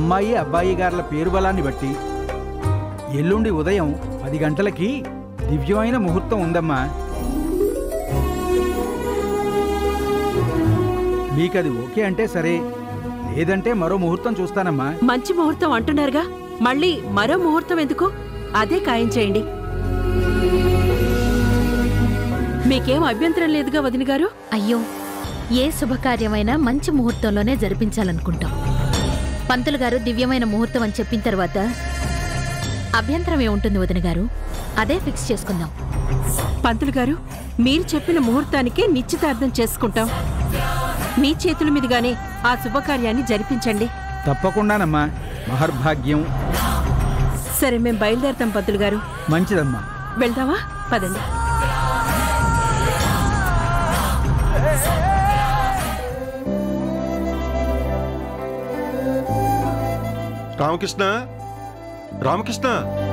అమ్మాయి అబ్బాయి గారుల పేరు బలాన్ని బట్టి ఎల్లుండి ఉదయం పది గంటలకి దివ్యమైన ముహూర్తం ఉందమ్మా మీకది ఓకే అంటే సరే లేదంటే మరో ముహూర్తం చూస్తానమ్మా మంచి ముహూర్తం అంటున్నారుగా మళ్ళీ మరో ముహూర్తం ఎందుకు అదే ఖాయం చేయండి మీకేం అభ్యంతరం లేదుగా వదిన గారు అయ్యో ఏ శుభకార్యమైనా మంచి ముహూర్తంలోనే జరిపించాలనుకుంటాం పంతులు గారు దివ్యమైన ముహూర్తం అని చెప్పిన తర్వాత అభ్యంతరం ఏముంటుంది వదిన గారు అదే ఫిక్స్ చేసుకుందాం పంతులు గారు మీరు చెప్పిన ముహూర్తానికే నిశ్చితార్థం చేసుకుంటాం మీ చేతుల మీదుగానే ఆ శుభకార్యాన్ని జరిపించండి తప్పకుండానమ్మా మహర్భాగ్యం సరే మేం బయలుదేరతాం పంతులు గారు మంచిదమ్మా వెళ్దామా పదండి రామకృష్ణ రామకృష్ణ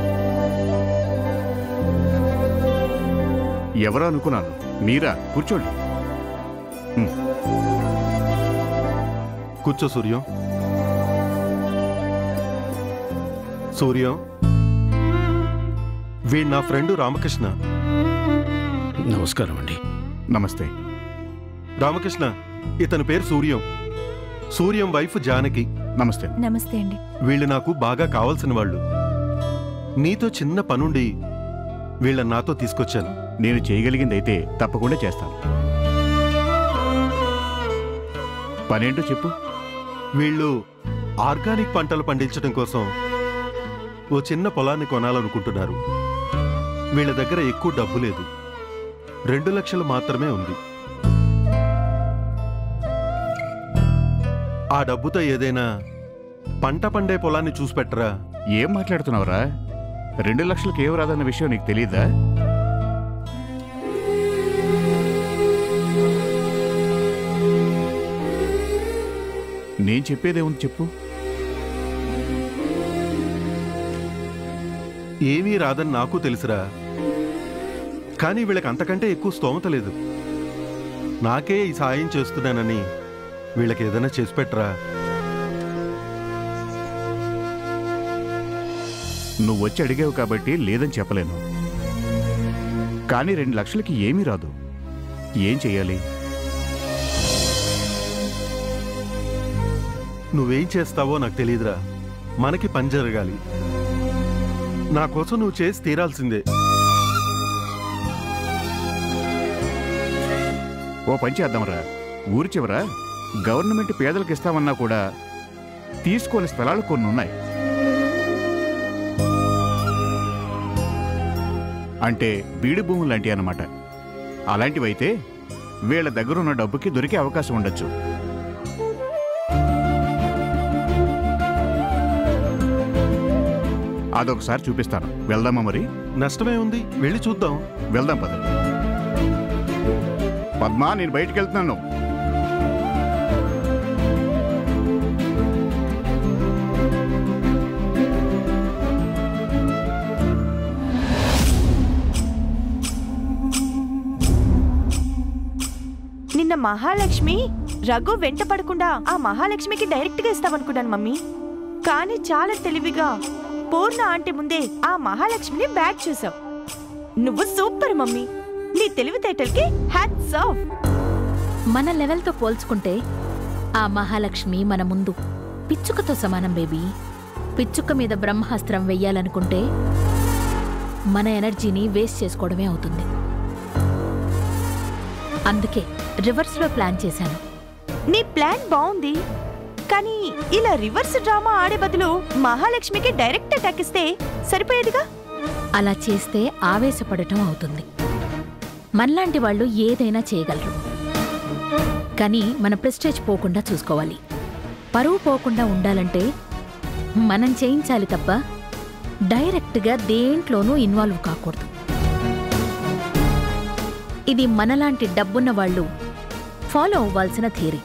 ఎవరో అనుకున్నాను మీరా కూర్చోండి కూర్చో సూర్యం సూర్యం వీడు నా ఫ్రెండ్ రామకృష్ణ నమస్కారం అండి నమస్తే రామకృష్ణ ఇతని పేరు సూర్యం సూర్యం వైఫ్ జానకి నమస్తే నమస్తే అండి వీళ్ళు నాకు బాగా కావాల్సిన వాళ్ళు నీతో చిన్న పనుండి వీళ్ళని నాతో తీసుకొచ్చాను నేను చేయగలిగింది అయితే తప్పకుండా చేస్తాను పనేంటో చెప్పు వీళ్ళు ఆర్గానిక్ పంటలు పండించడం కోసం ఓ చిన్న పొలాన్ని కొనాలనుకుంటున్నారు వీళ్ళ దగ్గర ఎక్కువ డబ్బు లేదు రెండు లక్షలు మాత్రమే ఉంది ఆ డబ్బుతో ఏదైనా పంట పండే పొలాన్ని చూసి పెట్టరా ఏం మాట్లాడుతున్నావురా రెండు లక్షలకు ఏం రాదన్న విషయం నీకు తెలియదా నేను చెప్పేదేముంది చెప్పు ఏమీ రాదని నాకు తెలుసురా కానీ వీళ్ళకి అంతకంటే ఎక్కువ స్తోమత లేదు నాకే ఈ సాయం చేస్తున్నానని వీళ్ళకి ఏదైనా చేసి పెట్టరా నువ్వు వచ్చి అడిగావు కాబట్టి లేదని చెప్పలేను కానీ రెండు లక్షలకి ఏమీ రాదు ఏం చెయ్యాలి నువ్వేం చేస్తావో నాకు తెలియదురా మనకి పని జరగాలి నా కోసం నువ్వు చేసి తీరాల్సిందే ఓ పని చేద్దాంరా ఊరి చివర గవర్నమెంట్ పేదలకు ఇస్తామన్నా కూడా తీసుకోని స్థలాలు కొన్ని ఉన్నాయి అంటే బీడి భూములు లాంటివి అన్నమాట అలాంటివైతే వీళ్ళ దగ్గర ఉన్న డబ్బుకి దొరికే అవకాశం ఉండొచ్చు అదొకసారి చూపిస్తాను వెళ్దామా మరి నష్టమే ఉంది వెళ్ళి చూద్దాం వెళ్దాం పద పద్మా నేను బయటికి వెళ్తున్నాను నిన్న మహాలక్ష్మి రఘు వెంట పడకుండా ఆ మహాలక్ష్మికి డైరెక్ట్ గా ఇస్తామనుకున్నాను మమ్మీ కానీ చాలా తెలివిగా పూర్ణ ఆంటీ ముందే ఆ మహాలక్ష్మిని బ్యాగ్ చూసావు నువ్వు సూపర్ మమ్మీ నీ తెలివితేటలకి హ్యాట్స్ ఆఫ్ మన లెవెల్తో పోల్చుకుంటే ఆ మహాలక్ష్మి మన ముందు పిచ్చుకతో సమానం బేబీ పిచ్చుక మీద బ్రహ్మాస్త్రం వెయ్యాలనుకుంటే మన ఎనర్జీని వేస్ట్ చేసుకోవడమే అవుతుంది అందుకే రివర్స్లో ప్లాన్ చేశాను నీ ప్లాన్ బాగుంది కానీ ఇలా రివర్స్ డ్రామా ఆడే బదులు మహాలక్ష్మికి డైరెక్ట్ అటాక్ ఇస్తే సరిపోయేదిగా అలా చేస్తే ఆవేశపడటం అవుతుంది మనలాంటి వాళ్ళు ఏదైనా చేయగలరు కానీ మన ప్రెస్టేజ్ పోకుండా చూసుకోవాలి పరువు పోకుండా ఉండాలంటే మనం చేయించాలి తప్ప డైరెక్ట్గా దేంట్లోనూ ఇన్వాల్వ్ కాకూడదు ఇది మనలాంటి డబ్బున్న వాళ్ళు ఫాలో అవ్వాల్సిన థియరీ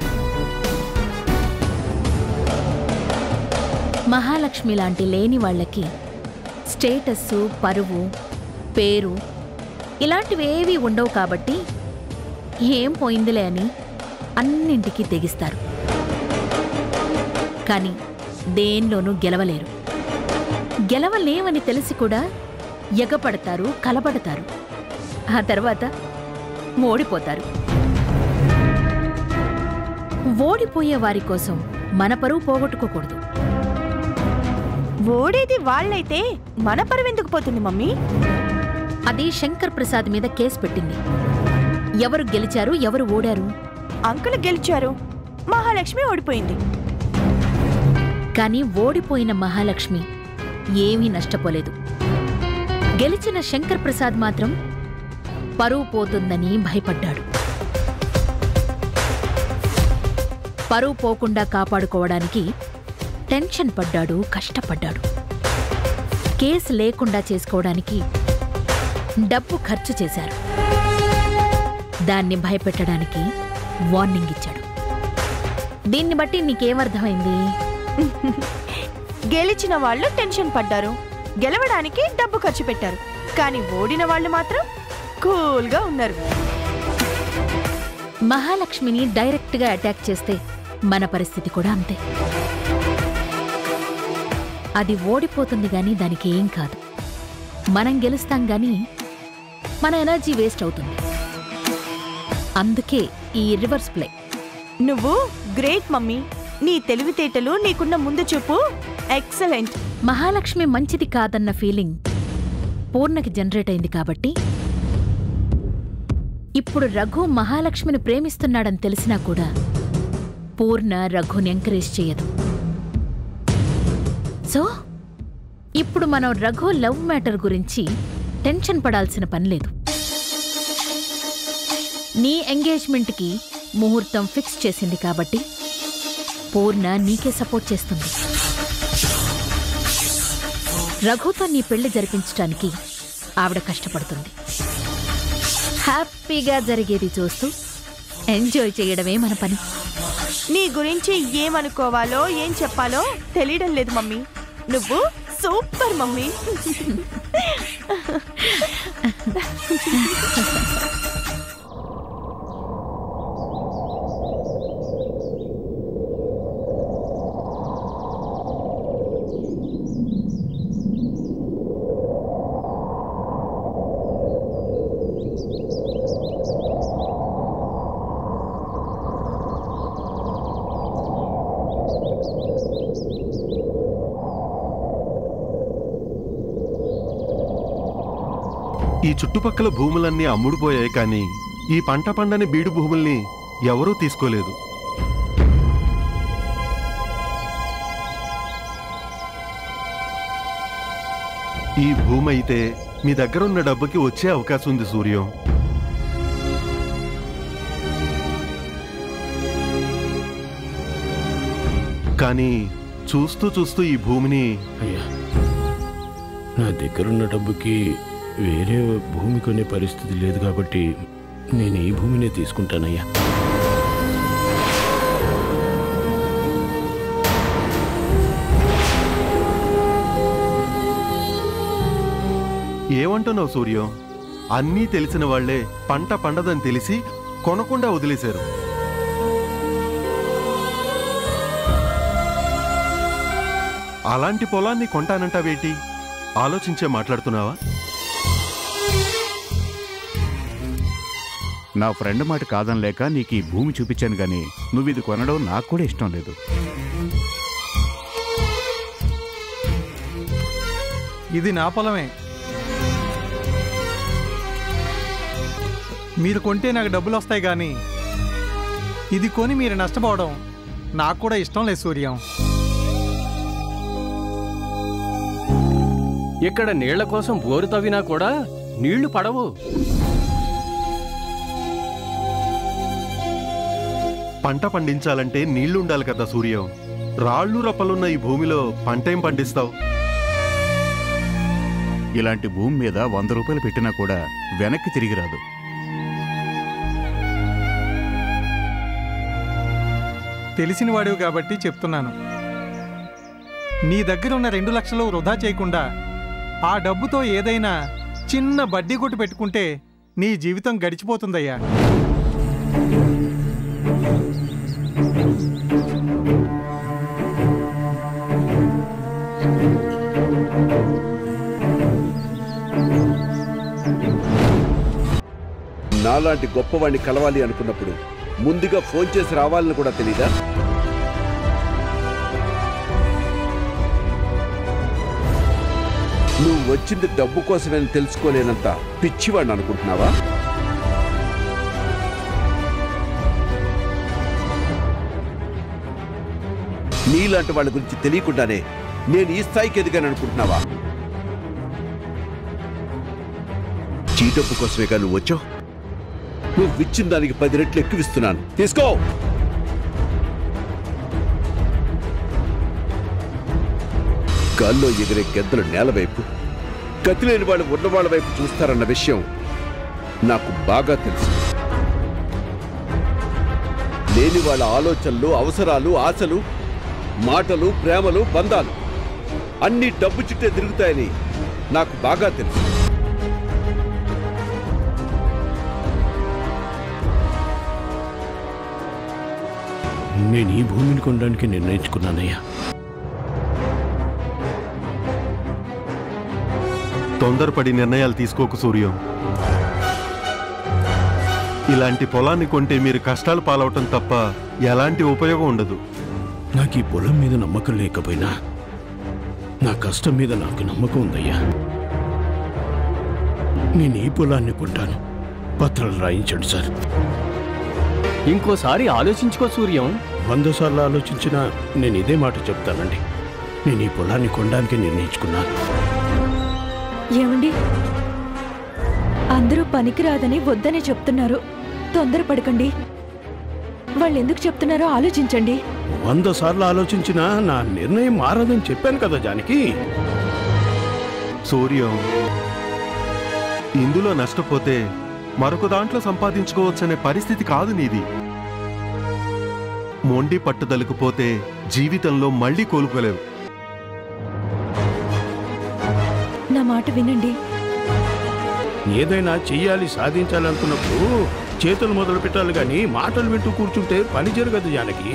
మహాలక్ష్మి లాంటి లేని వాళ్ళకి స్టేటస్సు పరువు పేరు ఇలాంటివేవీ ఉండవు కాబట్టి ఏం పోయిందిలే అని అన్నింటికీ తెగిస్తారు కానీ దేనిలోనూ గెలవలేరు గెలవలేమని తెలిసి కూడా ఎగపడతారు కలబడతారు ఆ తర్వాత ఓడిపోతారు ఓడిపోయే వారి కోసం మన పరువు పోగొట్టుకోకూడదు ఓడేది వాళ్ళైతే మన పరువెందుకు పోతుంది మమ్మీ అది శంకర్ ప్రసాద్ మీద కేసు పెట్టింది ఎవరు గెలిచారు ఎవరు ఓడారు అంకుల్ గెలిచారు మహాలక్ష్మి ఓడిపోయింది కానీ ఓడిపోయిన మహాలక్ష్మి ఏమీ నష్టపోలేదు గెలిచిన శంకర్ ప్రసాద్ మాత్రం పరువు పోతుందని భయపడ్డాడు పరువు పోకుండా కాపాడుకోవడానికి టెన్షన్ పడ్డాడు కష్టపడ్డాడు కేసు లేకుండా చేసుకోవడానికి డబ్బు ఖర్చు చేశారు దాన్ని భయపెట్టడానికి వార్నింగ్ ఇచ్చాడు దీన్ని బట్టి నీకేమర్థమైంది గెలిచిన వాళ్ళు టెన్షన్ పడ్డారు గెలవడానికి డబ్బు ఖర్చు పెట్టారు కానీ ఓడిన వాళ్ళు మాత్రం కూల్గా ఉన్నారు మహాలక్ష్మిని డైరెక్ట్గా అటాక్ చేస్తే మన పరిస్థితి కూడా అంతే అది ఓడిపోతుంది గాని దానికి ఏం కాదు మనం గెలుస్తాం గాని మన ఎనర్జీ వేస్ట్ అవుతుంది అందుకే ఈ రివర్స్ ప్లే నువ్వు గ్రేట్ మమ్మీ నీ తెలివితేటలు నీకున్న ముందు చూపు ఎక్సలెంట్ మహాలక్ష్మి మంచిది కాదన్న ఫీలింగ్ పూర్ణకి జనరేట్ అయింది కాబట్టి ఇప్పుడు రఘు మహాలక్ష్మిని ప్రేమిస్తున్నాడని తెలిసినా కూడా పూర్ణ రఘుని ఎంకరేజ్ చేయదు సో ఇప్పుడు మనం రఘు లవ్ మ్యాటర్ గురించి టెన్షన్ పడాల్సిన పని లేదు నీ ఎంగేజ్మెంట్కి ముహూర్తం ఫిక్స్ చేసింది కాబట్టి పూర్ణ నీకే సపోర్ట్ చేస్తుంది రఘుతో నీ పెళ్లి జరిపించడానికి ఆవిడ కష్టపడుతుంది హ్యాపీగా జరిగేది చూస్తూ ఎంజాయ్ చేయడమే మన పని నీ గురించి ఏమనుకోవాలో ఏం చెప్పాలో తెలియడం లేదు మమ్మీ నువ్వు సూపర్ మమ్మీ ఈ చుట్టుపక్కల భూములన్నీ అమ్ముడుపోయాయి కానీ ఈ పంట పండని బీడు భూముల్ని ఎవరూ తీసుకోలేదు ఈ భూమి అయితే మీ దగ్గర ఉన్న డబ్బుకి వచ్చే అవకాశం ఉంది సూర్యం కానీ చూస్తూ చూస్తూ ఈ భూమిని అయ్యా నా దగ్గరున్న డబ్బుకి వేరే భూమి కొనే పరిస్థితి లేదు కాబట్టి నేను ఈ భూమినే తీసుకుంటానయ్యా ఏమంటున్నావు సూర్యం అన్నీ తెలిసిన వాళ్లే పంట పండదని తెలిసి కొనకుండా వదిలేశారు అలాంటి పొలాన్ని కొంటానంటావేటి ఆలోచించే మాట్లాడుతున్నావా నా ఫ్రెండ్ మాట కాదనలేక నీకు ఈ భూమి చూపించాను గాని నువ్వు ఇది కొనడం నాకు కూడా ఇష్టం లేదు ఇది నా పొలమే మీరు కొంటే నాకు డబ్బులు వస్తాయి కానీ ఇది కొని మీరు నష్టపోవడం నాకు కూడా ఇష్టం లేదు సూర్యం ఇక్కడ నీళ్ల కోసం బోరు తవ్వినా కూడా నీళ్లు పడవు పంట పండించాలంటే నీళ్లుండాలి కదా సూర్యం రాళ్ళు రప్పలున్న ఈ భూమిలో పంటేం పండిస్తావు ఇలాంటి భూమి మీద వంద రూపాయలు పెట్టినా కూడా వెనక్కి తిరిగి రాదు తెలిసిన వాడివి కాబట్టి చెప్తున్నాను నీ దగ్గర ఉన్న రెండు లక్షలు వృధా చేయకుండా ఆ డబ్బుతో ఏదైనా చిన్న బడ్డీ కొట్టు పెట్టుకుంటే నీ జీవితం గడిచిపోతుందయ్యా నాలాంటి గొప్పవాణ్ణి కలవాలి అనుకున్నప్పుడు ముందుగా ఫోన్ చేసి రావాలని కూడా తెలీదా నువ్వు వచ్చింది డబ్బు కోసమని తెలుసుకోలేనంత పిచ్చివాడిని అనుకుంటున్నావా నీలాంటి వాళ్ళ గురించి తెలియకుండానే నేను ఈ స్థాయికి ఎదిగాను అనుకుంటున్నావా చీటప్పు కోసమే కానీ నువ్వు వచ్చావు నువ్వు ఇచ్చిన దానికి పది రెట్లు ఎక్కువిస్తున్నాను తీసుకో గాల్లో ఎగిరే గెద్దలు నేల వైపు గతిలేని వాళ్ళు ఉన్న వాళ్ళ వైపు చూస్తారన్న విషయం నాకు బాగా తెలుసు లేని వాళ్ళ ఆలోచనలు అవసరాలు ఆశలు మాటలు ప్రేమలు బంధాలు అన్ని డబ్బు చుట్టే తిరుగుతాయని నాకు బాగా తెలుసు నేను ఈ భూమిని కొనడానికి నిర్ణయించుకున్నానయ్యా తొందరపడి నిర్ణయాలు తీసుకోకు సూర్యం ఇలాంటి పొలాన్ని కొంటే మీరు కష్టాలు పాలవటం తప్ప ఎలాంటి ఉపయోగం ఉండదు నాకు ఈ పొలం మీద నమ్మకం లేకపోయినా నా కష్టం మీద నాకు నమ్మకం ఉందయ్యా నేను ఈ పొలాన్ని కొంటాను పత్రాలు రాయించండి సార్ ఇంకోసారి ఆలోచించుకో సూర్యం వంద సార్లు ఆలోచించినా నేను ఇదే మాట చెప్తానండి నేను ఈ పొలాన్ని కొనడానికి నిర్ణయించుకున్నాను ఏమండి అందరూ పనికిరాదని వద్దని చెప్తున్నారు తొందరపడకండి వాళ్ళు ఎందుకు చెప్తున్నారో ఆలోచించండి వంద సార్లు ఆలోచించినా నా నిర్ణయం మారదని చెప్పాను కదా జానకి సూర్యం ఇందులో నష్టపోతే మరొక దాంట్లో సంపాదించుకోవచ్చనే పరిస్థితి కాదు నీది మొండి పట్టుదలకు పోతే జీవితంలో మళ్ళీ కోలుకోలేవు నా మాట వినండి ఏదైనా చెయ్యాలి సాధించాలనుకున్నప్పుడు చేతులు మొదలు పెట్టాలి కానీ మాటలు వింటూ కూర్చుంటే పని జరగదు జానకి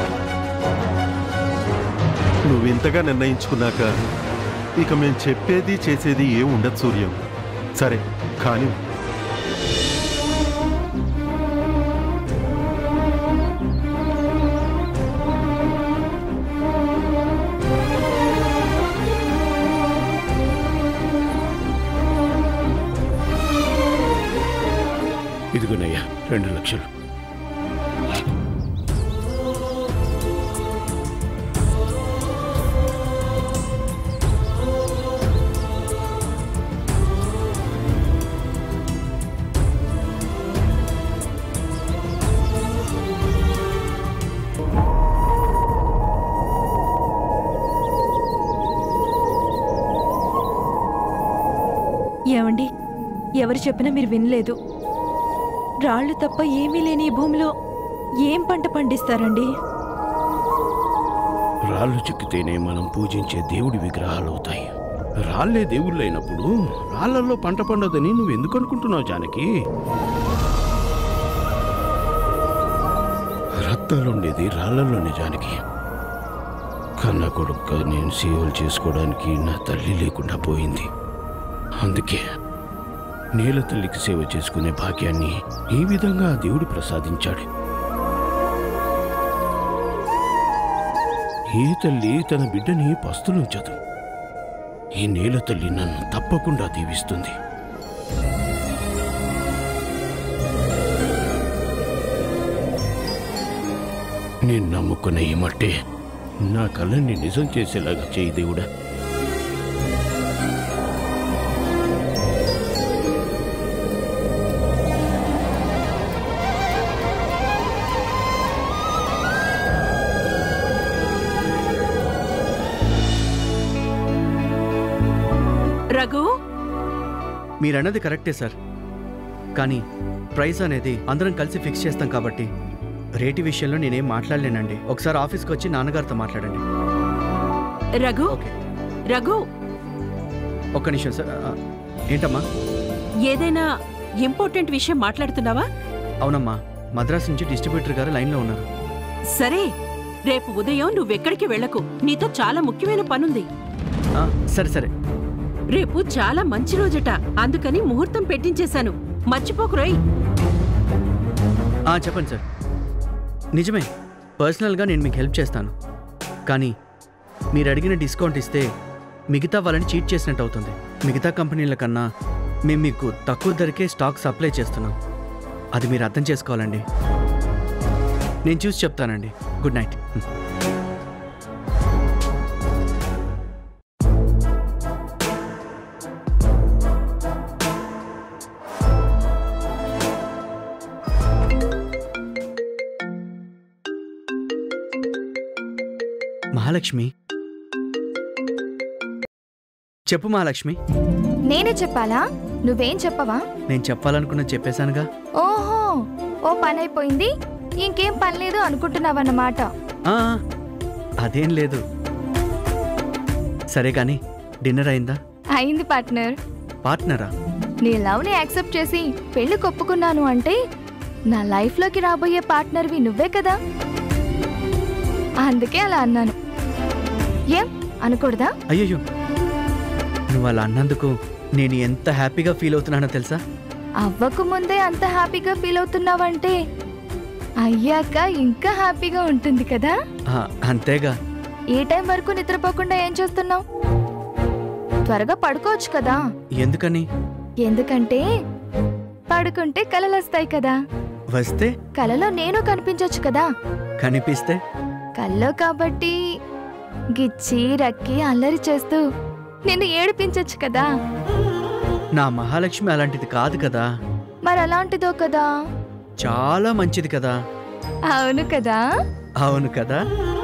నువ్వు ఇంతగా నిర్ణయించుకున్నాక ఇక మేం చెప్పేది చేసేది ఏం ఉండదు సూర్యం సరే కానీ ఇదిగోనయ్యా రెండు లక్షలు ఏమండి ఎవరు చెప్పినా మీరు వినలేదు రాళ్ళు తప్ప ఏమీ లేని ఈ భూమిలో ఏం పంట పండిస్తారండి రాళ్ళు చిక్కితేనే మనం పూజించే దేవుడి విగ్రహాలు అవుతాయి రాళ్లే దేవుళ్ళు అయినప్పుడు రాళ్లలో పంట పండదని నువ్వు ఎందుకు అనుకుంటున్నావు జానకి రక్తాలు ఉండేది రాళ్లలోనే జానకి కన్న కొడుకుగా నేను సేవలు చేసుకోవడానికి నా తల్లి లేకుండా పోయింది అందుకే నేల తల్లికి సేవ చేసుకునే భాగ్యాన్ని ఈ విధంగా ఆ దేవుడు ప్రసాదించాడు ఈ తల్లి తన బిడ్డని పస్తులుంచదు ఈ నేల తల్లి నన్ను తప్పకుండా దీవిస్తుంది నేను నమ్ముకున్న ఈ మట్టే నా కళ్ళని నిజం చేసేలాగా చేయి దేవుడా రఘు మీరన్నది కరెక్టే సార్ కానీ ప్రైస్ అనేది అందరం కలిసి ఫిక్స్ చేస్తాం కాబట్టి రేటు విషయంలో నేనేం మాట్లాడలేనండి ఒకసారి ఆఫీస్కి వచ్చి నాన్నగారితో మాట్లాడండి రఘు ఓకే రఘు ఒక్క నిమిషం సార్ ఆ, ఏంటమ్మా ఏదైనా ఇంపార్టెంట్ విషయం మాట్లాడుతున్నావా అవునమ్మా మద్రాస్ నుంచి డిస్ట్రిబ్యూటర్ గారు లైన్లో ఉన్నారు సరే రేపు ఉదయం నువ్వెక్కడికి వెళ్ళకు నీతో చాలా ముఖ్యమైన పనుంది ఆ, సరే సరే రేపు చాలా మంచి రోజట అందుకని ముహూర్తం పెట్టించేశాను మర్చిపోకురోయ్ ఆ, చెప్పండి సార్ నిజమే పర్సనల్గా నేను మీకు హెల్ప్ చేస్తాను కానీ మీరు అడిగిన డిస్కౌంట్ ఇస్తే మిగతా వాళ్ళని చీట్ చేసినట్టు అవుతుంది మిగతా కంపెనీల కన్నా మేము మీకు తక్కువ ధరకే స్టాక్ సప్లై చేస్తున్నాం అది మీరు అర్థం చేసుకోవాలండి నేను చూసి చెప్తానండి గుడ్ నైట్ మహాలక్ష్మి చెప్పు మహాలక్ష్మి నేనే చెప్పాలా నువ్వేం చెప్పవా నేను చెప్పాలనుకున్న చెప్పేశానుగా ఓహో ఓ పని అయిపోయింది ఇంకేం పని లేదు అనుకుంటున్నావన్నమాట ఆ, అదేం లేదు సరే కానీ డిన్నర్ అయిందా అయింది పార్ట్నర్ పార్ట్నరా నీ లవ్ని యాక్సెప్ట్ చేసి పెళ్లి కొప్పుకున్నాను అంటే నా లైఫ్లోకి రాబోయే పార్ట్నర్వి నువ్వే కదా అందుకే అలా అన్నాను ఏం అనకూడదా అయ్యయ్యో నువ్వు అలా అన్నందుకు నేను ఎంత హ్యాపీగా ఫీల్ అవుతున్నానో తెలుసా అవ్వకు ముందే అంత హ్యాపీగా ఫీల్ అవుతున్నావంటే అయ్యాక ఇంకా హ్యాపీగా ఉంటుంది కదా ఆ, అంతేగా ఏ టైం వరకు నిద్రపోకుండా ఏం చేస్తున్నావు త్వరగా పడుకోవచ్చు కదా ఎందుకని ఎందుకంటే పడుకుంటే కలలు వస్తాయి కదా వస్తే కలలో నేను కనిపించొచ్చు కదా కనిపిస్తే కల్లో కాబట్టి గిచ్చి రక్కి అల్లరి చేస్తూ నిన్ను ఏడిపించొచ్చు కదా నా మహాలక్ష్మి అలాంటిది కాదు కదా మరి అలాంటిదో కదా చాలా మంచిది కదా అవును కదా అవును కదా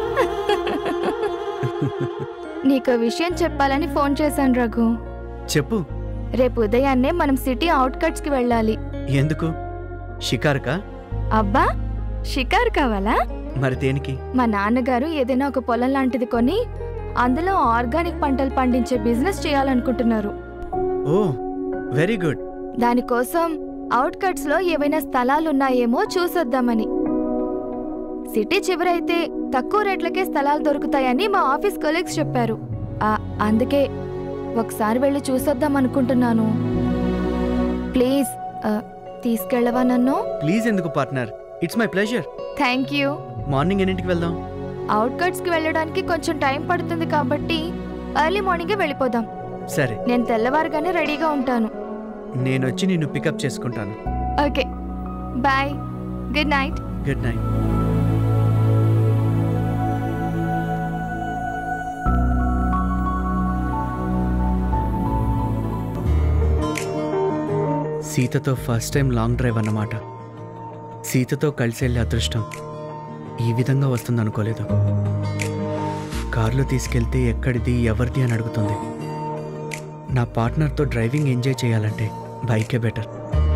నీకో విషయం చెప్పాలని ఫోన్ చేశాను రఘు చెప్పు రేపు ఉదయాన్నే మనం సిటీ అవుట్కట్స్ కి వెళ్ళాలి ఎందుకు షికారుకా అబ్బా షికారు కావాలా మరి దేనికి మా నాన్నగారు ఏదైనా ఒక పొలం లాంటిది కొని అందులో ఆర్గానిక్ పంటలు పండించే బిజినెస్ చేయాలనుకుంటున్నారు ఓ వెరీ గుడ్ దానికోసం అవుట్కట్స్ లో ఏవైనా స్థలాలున్నాయేమో చూసొద్దామని సిటీ చివరైతే తక్కువ రేట్లకే స్థలాలు దొరుకుతాయని మా ఆఫీస్ కొలీగ్స్ చెప్పారు ఆ, అందుకే ఒకసారి వెళ్ళి చూసొద్దాం అనుకుంటున్నాను ప్లీజ్ ఆ, తీసుకెళ్ళవా నన్ను ప్లీజ్ ఎందుకు partner it's my pleasure thank you morning ఎన్నింటికి వెళ్దాం అవుట్కట్స్ కి వెళ్ళడానికి కొంచెం టైం పడుతుంది కాబట్టి ఎర్లీ మార్నింగే వెళ్ళిపోదాం సరే నేను తెల్లవారుగానే రెడీగా ఉంటాను నేను వచ్చి నిన్ను పికప్ చేసుకుంటాను okay bye good night good night సీతతో ఫస్ట్ టైం లాంగ్ డ్రైవ్ అన్నమాట సీతతో కలిసి వెళ్ళే అదృష్టం ఈ విధంగా వస్తుంది అనుకోలేదు కారులో తీసుకెళ్తే ఎక్కడిది ఎవరిది అని అడుగుతుంది నా పార్ట్నర్తో డ్రైవింగ్ ఎంజాయ్ చేయాలంటే బైకే బెటర్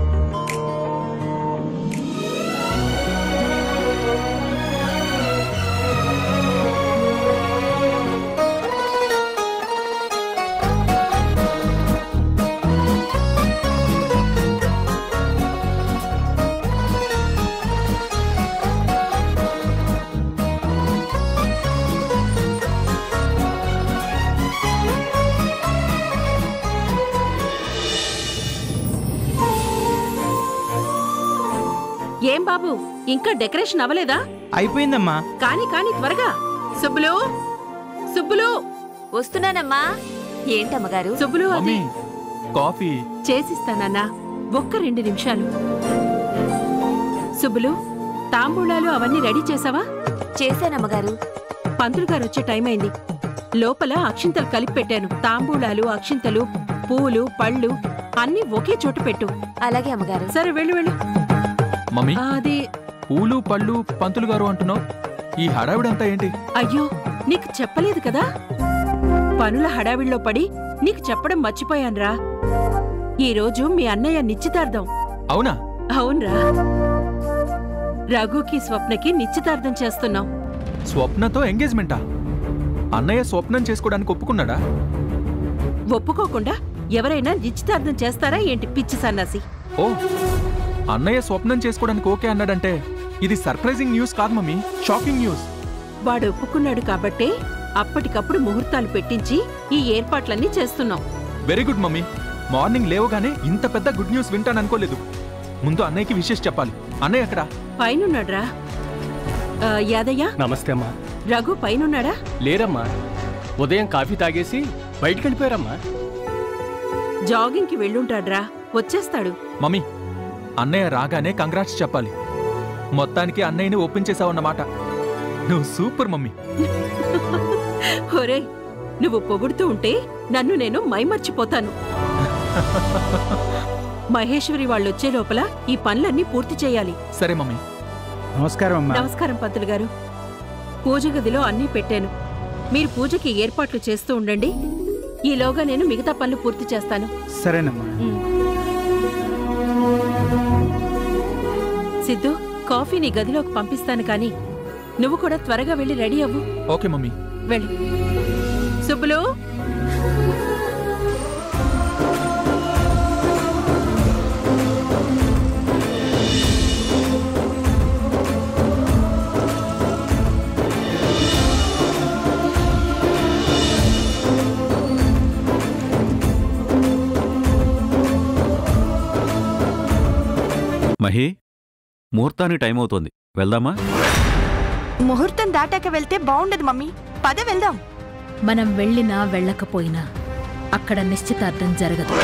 ఏం బాబు ఇంకా డెకరేషన్ అవ్వలేదా అయిపోయిందమ్మా కాని కాని త్వరగా సుబ్బులు సుబ్బులు వస్తున్నానమ్మా ఏంటమ్మగారు సుబ్బులు అది కాఫీ చేసిస్తానన్నా ఒక్క రెండు నిమిషాలు సుబ్బులు తాంబూలాలు అవన్నీ రెడీ చేసావా చేశానమ్మగారు పంతులు గారు వచ్చే టైం అయింది లోపల అక్షింతలు కలిపి పెట్టాను తాంబూలాలు అక్షింతలు పూలు పళ్ళు అన్నీ ఒకే చోట పెట్టు అలాగే అమ్మగారు సరే వెళ్ళు వెళ్ళు మమ్మీ ఆ, అది పూలు పళ్ళు పంతులు గారు అంటున్నావు ఈ హడావిడంతా ఏంటి అయ్యో నీకు చెప్పలేదు కదా పనుల హడావిడిలో పడి నీకు చెప్పడం మర్చిపోయాన్రా ఈరోజు మీ అన్నయ్య నిశ్చితార్థం అవునా అవునరా రఘుకి స్వప్నకి నిశ్చితార్థం చేస్తున్నాం స్వప్నతో ఎంగేజ్మెంటా అన్నయ్య స్వప్నం చేసుకోవడానికి ఒప్పుకున్నాడా ఒప్పుకోకుండా ఎవరైనా నిశ్చితార్థం చేస్తారా ఏంటి పిచ్చి సన్నాసి ఓ అన్నయ్య స్వప్నం చేసుకోవడానికి ఓకే అన్నాడంటే ఇది సర్ప్రైజింగ్ న్యూస్ కాదు మమ్మీ షాకింగ్ న్యూస్ వాడు ఒప్పుకున్నాడు కాబట్టే అప్పటికప్పుడు ముహూర్తాలు పెట్టించి ఈ ఏర్పాట్లన్నీ చేస్తున్నాం వెరీ గుడ్ మమ్మీ మార్నింగ్ లేవగానే ఇంత పెద్ద గుడ్ న్యూస్ వింటాను అనుకోలేదు ముందు అన్నయ్యకి విషెస్ చెప్పాలి అన్నయ్య ఎక్కడా పైనున్నాడ్రా ఆ, యాదయ్య నమస్తే అమ్మా రఘు పైనున్నాడా లేరమ్మా ఉదయం కాఫీ తాగేసి బయటికి వెళ్ళిపోయారమ్మా జాగింగ్కి వెళ్ళుంటాడ్రా వచ్చేస్తాడు మమ్మీ అన్నయ్య రాగానే కంగ్రాట్స్ చెప్పాలి మొత్తానికి అన్నయ్యని ఒప్పించేశావన్నమాట నువ్వు సూపర్ మమ్మీ ఒరే నువ్వు పొగుడుతూ ఉంటే నన్ను నేను మైమర్చిపోతాను మహేశ్వరి వాళ్ళొచ్చే లోపల ఈ పనులన్నీ పూర్తి చేయాలి సరే మమ్మీ నమస్కారం అమ్మా నమస్కారం పంతులు గారు పూజ గదిలో అన్నీ పెట్టాను మీరు పూజకి ఏర్పాట్లు చేస్తూ ఉండండి ఈలోగా నేను మిగతా పనులు పూర్తి చేస్తాను సరేనమ్మా సిద్ధు కాఫీ నీ గదిలోకి పంపిస్తాను కానీ నువ్వు కూడా త్వరగా వెళ్ళి రెడీ అవ్వు ఓకే మమ్మీ వెళ్ళు సుబ్బులు మహి ముహూర్తానికి టైం అవుతోంది వెళ్దామా ముహూర్తం దాటాక వెళ్తే బాగుండదు మమ్మీ పద వెళ్దాం మనం వెళ్ళినా వెళ్ళకపోయినా అక్కడ నిశ్చితార్థం జరగదు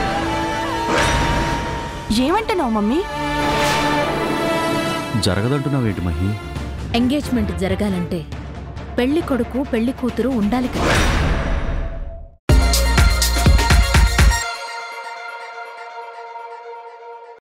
ఏమంటున్నావు మమ్మీ జరగదంటున్నావేంటి మహి ఎంగేజ్మెంట్ జరగాలంటే పెళ్లి కొడుకు పెళ్లి కూతురు ఉండాలి కదా